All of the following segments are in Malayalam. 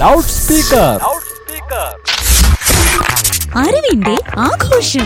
ലൗഡ് സ്പീക്കർ അറിവിന്റെ ആഘോഷം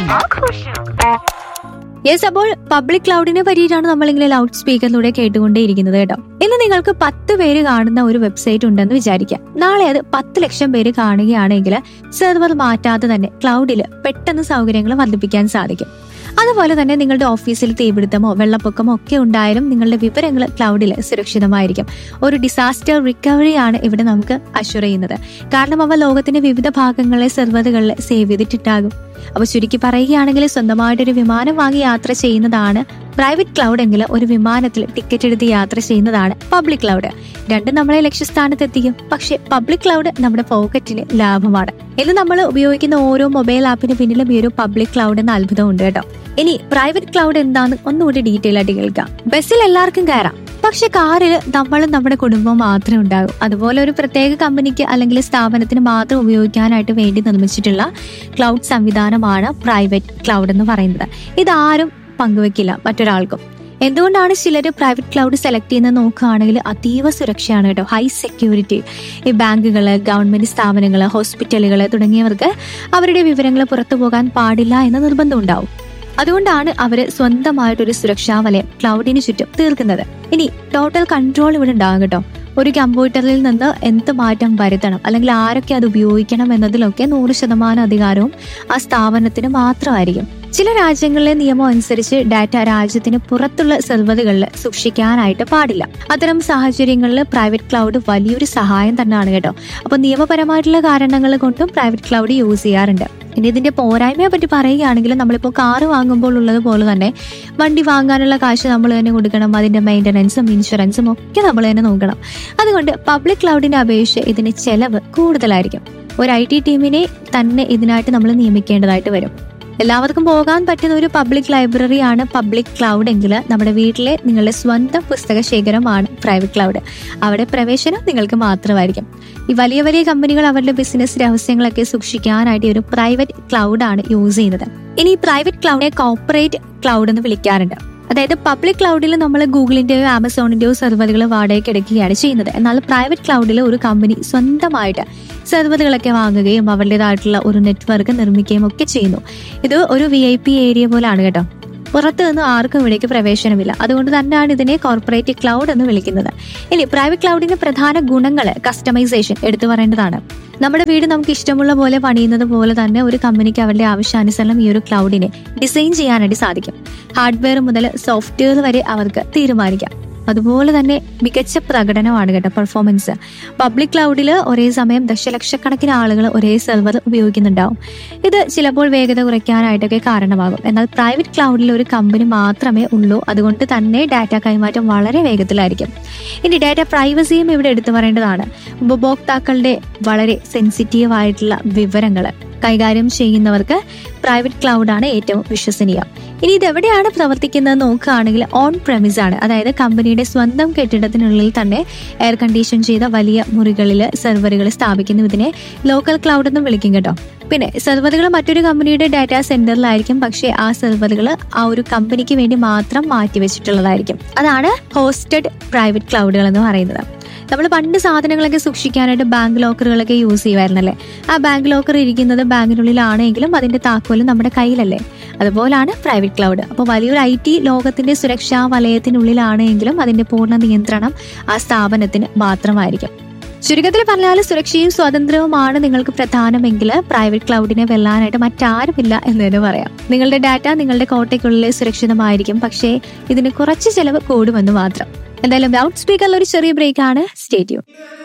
യെസ് അപ്പോൾ പബ്ലിക് ക്ലൗഡിനെ പറ്റിയിട്ടാണ് നമ്മളിങ്ങനെ ലൗഡ് സ്പീക്കറിലൂടെ കേട്ടുകൊണ്ടേയിരിക്കുന്നത് കേട്ടോ ഇന്ന് നിങ്ങൾക്ക് പത്ത് പേര് കാണുന്ന ഒരു വെബ്സൈറ്റ് ഉണ്ടെന്ന് വിചാരിക്കാം നാളെ അത് പത്ത് ലക്ഷം പേര് കാണുകയാണെങ്കിൽ സെർവർ മാറ്റാതെ തന്നെ ക്ലൗഡിൽ പെട്ടെന്ന് സൗകര്യങ്ങൾ വർദ്ധിപ്പിക്കാൻ സാധിക്കും അതുപോലെ തന്നെ നിങ്ങളുടെ ഓഫീസിൽ തീപിടുത്തമോ വെള്ളപ്പൊക്കമോ ഒക്കെ ഉണ്ടായാലും നിങ്ങളുടെ വിവരങ്ങൾ ക്ലൗഡിൽ സുരക്ഷിതമായിരിക്കും ഒരു ഡിസാസ്റ്റർ റിക്കവറിയാണ് ഇവിടെ നമുക്ക് അഷ്വർ ചെയ്യുന്നത് കാരണം അവ ലോകത്തിന്റെ വിവിധ ഭാഗങ്ങളിലെ സെർവറുകളിൽ സേവ് ചെയ്തിട്ടുണ്ടാകും അപ്പൊ ചുരുക്കി പറയുകയാണെങ്കിൽ സ്വന്തമായിട്ടൊരു വിമാനം വാങ്ങി യാത്ര ചെയ്യുന്നതാണ് പ്രൈവറ്റ് ക്ലൗഡ് എങ്കിൽ ഒരു വിമാനത്തിൽ ടിക്കറ്റ് എടുത്ത് യാത്ര ചെയ്യുന്നതാണ് പബ്ലിക് ക്ലൗഡ് രണ്ടും നമ്മളെ ലക്ഷ്യസ്ഥാനത്ത് എത്തിക്കും പക്ഷെ പബ്ലിക് ക്ലൗഡ് നമ്മുടെ പോക്കറ്റിന് ലാഭമാണ് ഇന്ന് നമ്മൾ ഉപയോഗിക്കുന്ന ഓരോ മൊബൈൽ ആപ്പിന് പിന്നിലും ഈ ഒരു പബ്ലിക് ക്ലൗഡ് എന്ന അത്ഭുതമുണ്ട് കേട്ടോ ഇനി പ്രൈവറ്റ് ക്ലൗഡ് എന്താന്ന് ഒന്നുകൂടി ഡീറ്റെയിൽ ആയിട്ട് കേൾക്കാം ബസ്സിൽ എല്ലാവർക്കും കയറാം പക്ഷെ കാറിൽ നമ്മളും നമ്മുടെ കുടുംബവും മാത്രമേ ഉണ്ടാകൂ അതുപോലെ ഒരു പ്രത്യേക കമ്പനിക്ക് അല്ലെങ്കിൽ സ്ഥാപനത്തിന് മാത്രം ഉപയോഗിക്കാനായിട്ട് വേണ്ടി നിർമ്മിച്ചിട്ടുള്ള ക്ലൗഡ് സംവിധാനമാണ് പ്രൈവറ്റ് ക്ലൗഡ് എന്ന് പറയുന്നത് ഇതാരും പങ്കുവെക്കില്ല മറ്റൊരാൾക്കും എന്തുകൊണ്ടാണ് ചിലർ പ്രൈവറ്റ് ക്ലൗഡ് സെലക്ട് ചെയ്യുന്നത് നോക്കുകയാണെങ്കിൽ അതീവ സുരക്ഷയാണ് കേട്ടോ ഹൈ സെക്യൂരിറ്റി ഈ ബാങ്കുകൾ ഗവൺമെന്റ് സ്ഥാപനങ്ങൾ ഹോസ്പിറ്റലുകൾ തുടങ്ങിയവർക്ക് അവരുടെ വിവരങ്ങൾ പുറത്തു പോകാൻ പാടില്ല എന്ന നിർബന്ധം ഉണ്ടാവും അതുകൊണ്ടാണ് അവർ സ്വന്തമായിട്ടൊരു സുരക്ഷാ വലയം ക്ലൗഡിന് ചുറ്റും തീർക്കുന്നത് ഇനി ടോട്ടൽ കൺട്രോൾ ഇവിടെ ഉണ്ടാകും കേട്ടോ ഒരു കമ്പ്യൂട്ടറിൽ നിന്ന് എന്ത് മാറ്റം വരുത്തണം അല്ലെങ്കിൽ ആരൊക്കെ അത് ഉപയോഗിക്കണം എന്നതിലൊക്കെ നൂറ് ശതമാനം അധികാരവും ആ സ്ഥാപനത്തിന് മാത്രമായിരിക്കും ചില രാജ്യങ്ങളിലെ നിയമം അനുസരിച്ച് ഡാറ്റ രാജ്യത്തിന് പുറത്തുള്ള സെർവറുകളിൽ സൂക്ഷിക്കാനായിട്ട് പാടില്ല അത്തരം സാഹചര്യങ്ങളിൽ പ്രൈവറ്റ് ക്ലൗഡ് വലിയൊരു സഹായം തന്നെയാണ് കേട്ടോ അപ്പൊ നിയമപരമായിട്ടുള്ള കാരണങ്ങൾ കൊണ്ടും പ്രൈവറ്റ് ക്ലൗഡ് യൂസ് ചെയ്യാറുണ്ട് ഇനി ഇതിന്റെ പോരായ്മയെ പറ്റി പറയുകയാണെങ്കിൽ നമ്മളിപ്പോൾ കാറ് വാങ്ങുമ്പോൾ ഉള്ളതുപോലെ തന്നെ വണ്ടി വാങ്ങാനുള്ള കാശ് നമ്മൾ തന്നെ കൊടുക്കണം അതിന്റെ മെയിൻ്റനൻസും ഇൻഷുറൻസും ഒക്കെ നമ്മൾ തന്നെ നോക്കണം അതുകൊണ്ട് പബ്ലിക് ക്ലൗഡിനെ അപേക്ഷിച്ച് ഇതിന് ചെലവ് കൂടുതലായിരിക്കും ഒരു ഐ ടി ടീമിനെ തന്നെ ഇതിനായിട്ട് നമ്മൾ നിയമിക്കേണ്ടതായിട്ട് വരും എല്ലാവർക്കും പോകാൻ പറ്റുന്ന ഒരു പബ്ലിക് ലൈബ്രറിയാണ് പബ്ലിക് ക്ലൗഡ് എങ്കിൽ നമ്മുടെ വീട്ടിലെ നിങ്ങളുടെ സ്വന്തം പുസ്തക ശേഖരമാണ് പ്രൈവറ്റ് ക്ലൗഡ് അവിടെ പ്രവേശനം നിങ്ങൾക്ക് മാത്രമായിരിക്കും ഈ വലിയ വലിയ കമ്പനികൾ അവരുടെ ബിസിനസ് രഹസ്യങ്ങളൊക്കെ സൂക്ഷിക്കാനായിട്ട് ഈ ഒരു പ്രൈവറ്റ് ക്ലൗഡാണ് യൂസ് ചെയ്യുന്നത് ഇനി ഈ പ്രൈവറ്റ് ക്ലൗഡിനെ കോർപ്പറേറ്റ് ക്ലൗഡ് എന്ന് വിളിക്കാറുണ്ട് അതായത് പബ്ലിക് ക്ലൗഡിൽ നമ്മൾ ഗൂഗിളിന്റെയോ ആമസോണിന്റെയോ സെർവറുകൾ വാടകയ്ക്ക് എടുക്കുകയാണ് ചെയ്യുന്നത് എന്നാൽ പ്രൈവറ്റ് ക്ലൗഡിൽ ഒരു കമ്പനി സ്വന്തമായിട്ട് സെർവറുകളൊക്കെ വാങ്ങുകയും അവരുടേതായിട്ടുള്ള ഒരു നെറ്റ്വർക്ക് നിർമ്മിക്കുകയും ഒക്കെ ചെയ്യുന്നു ഇത് ഒരു വി ഐ പി ഏരിയ പോലാണ് കേട്ടോ പുറത്തു നിന്ന് ആർക്കും ഇവിടേക്ക് പ്രവേശനമില്ല അതുകൊണ്ട് തന്നെയാണ് ഇതിനെ കോർപ്പറേറ്റ് ക്ലൗഡ് എന്ന് വിളിക്കുന്നത് ഇനി പ്രൈവറ്റ് ക്ലൗഡിന്റെ പ്രധാന ഗുണങ്ങൾ കസ്റ്റമൈസേഷൻ എടുത്തു പറയേണ്ടതാണ് നമ്മുടെ വീട് നമുക്ക് ഇഷ്ടമുള്ള പോലെ പണിയുന്നത് പോലെ തന്നെ ഒരു കമ്പനിക്ക് അവരുടെ ആവശ്യാനുസരണം ഈ ഒരു ക്ലൗഡിനെ ഡിസൈൻ ചെയ്യാനായിട്ട് സാധിക്കും ഹാർഡ്വെയർ മുതൽ സോഫ്റ്റ്വെയർ വരെ അവർക്ക് തീരുമാനിക്കാം അതുപോലെ തന്നെ മികച്ച പ്രകടനമാണ് കേട്ടോ പെർഫോമൻസ് പബ്ലിക് ക്ലൗഡിൽ ഒരേ സമയം ദശലക്ഷക്കണക്കിന് ആളുകൾ ഒരേ സെർവർ ഉപയോഗിക്കുന്നുണ്ടാവും ഇത് ചിലപ്പോൾ വേഗത കുറയ്ക്കാനായിട്ടൊക്കെ കാരണമാകും എന്നാൽ പ്രൈവറ്റ് ക്ലൗഡിൽ ഒരു കമ്പനി മാത്രമേ ഉള്ളൂ അതുകൊണ്ട് തന്നെ ഡാറ്റ കൈമാറ്റം വളരെ വേഗത്തിലായിരിക്കും ഇനി ഡാറ്റ പ്രൈവസിയും ഇവിടെ എടുത്തു പറയേണ്ടതാണ് ഉപഭോക്താക്കളുടെ വളരെ സെൻസിറ്റീവ് ആയിട്ടുള്ള വിവരങ്ങൾ കൈകാര്യം ചെയ്യുന്നവർക്ക് പ്രൈവറ്റ് ക്ലൗഡാണ് ഏറ്റവും വിശ്വസനീയം ഇനി ഇതെവിടെയാണ് പ്രവർത്തിക്കുന്നത് നോക്കുകയാണെങ്കിൽ ഓൺ പ്രമിസ് ആണ് അതായത് കമ്പനിയുടെ സ്വന്തം കെട്ടിടത്തിനുള്ളിൽ തന്നെ എയർ കണ്ടീഷൻ ചെയ്ത വലിയ മുറികളിൽ സെർവറുകൾ സ്ഥാപിക്കുന്നു ഇതിനെ ലോക്കൽ ക്ലൗഡ് എന്ന് വിളിക്കും കേട്ടോ പിന്നെ സെർവറുകൾ മറ്റൊരു കമ്പനിയുടെ ഡാറ്റാ സെന്ററിലായിരിക്കും പക്ഷേ ആ സെർവറുകൾ ആ ഒരു കമ്പനിക്ക് വേണ്ടി മാത്രം മാറ്റിവെച്ചിട്ടുള്ളതായിരിക്കും അതാണ് ഹോസ്റ്റഡ് പ്രൈവറ്റ് ക്ലൗഡുകൾ എന്ന് പറയുന്നത് നമ്മൾ പണ്ട് സാധനങ്ങളൊക്കെ സൂക്ഷിക്കാനായിട്ട് ബാങ്ക് ലോക്കറുകളൊക്കെ യൂസ് ചെയ്യുമായിരുന്നല്ലേ ആ ബാങ്ക് ലോക്കർ ഇരിക്കുന്നത് ബാങ്കിനുള്ളിലാണെങ്കിലും അതിന്റെ താക്കോല് നമ്മുടെ കയ്യിലല്ലേ അതുപോലാണ് പ്രൈവറ്റ് ക്ലൗഡ് അപ്പോൾ വലിയൊരു ഐ ടി ലോകത്തിന്റെ സുരക്ഷാ വലയത്തിനുള്ളിലാണെങ്കിലും അതിന്റെ പൂർണ്ണ നിയന്ത്രണം ആ സ്ഥാപനത്തിന് മാത്രമായിരിക്കും ചുരുക്കത്തിൽ പറഞ്ഞാൽ സുരക്ഷയും സ്വാതന്ത്ര്യവുമാണ് നിങ്ങൾക്ക് പ്രധാനമെങ്കിൽ പ്രൈവറ്റ് ക്ലൗഡിനെ വെല്ലാനായിട്ട് മറ്റാരുമില്ല എന്ന് തന്നെ പറയാം നിങ്ങളുടെ ഡാറ്റ നിങ്ങളുടെ കോട്ടയ്ക്കുള്ളിൽ സുരക്ഷിതമായിരിക്കും പക്ഷേ ഇതിന് കുറച്ച് ചെലവ് കൂടുമെന്ന് മാത്രം എന്തായാലും ലൗഡ് സ്പീക്കറിൽ ഒരു ചെറിയ ബ്രേക്ക് ആണ് സ്റ്റേറ്റ്യൂ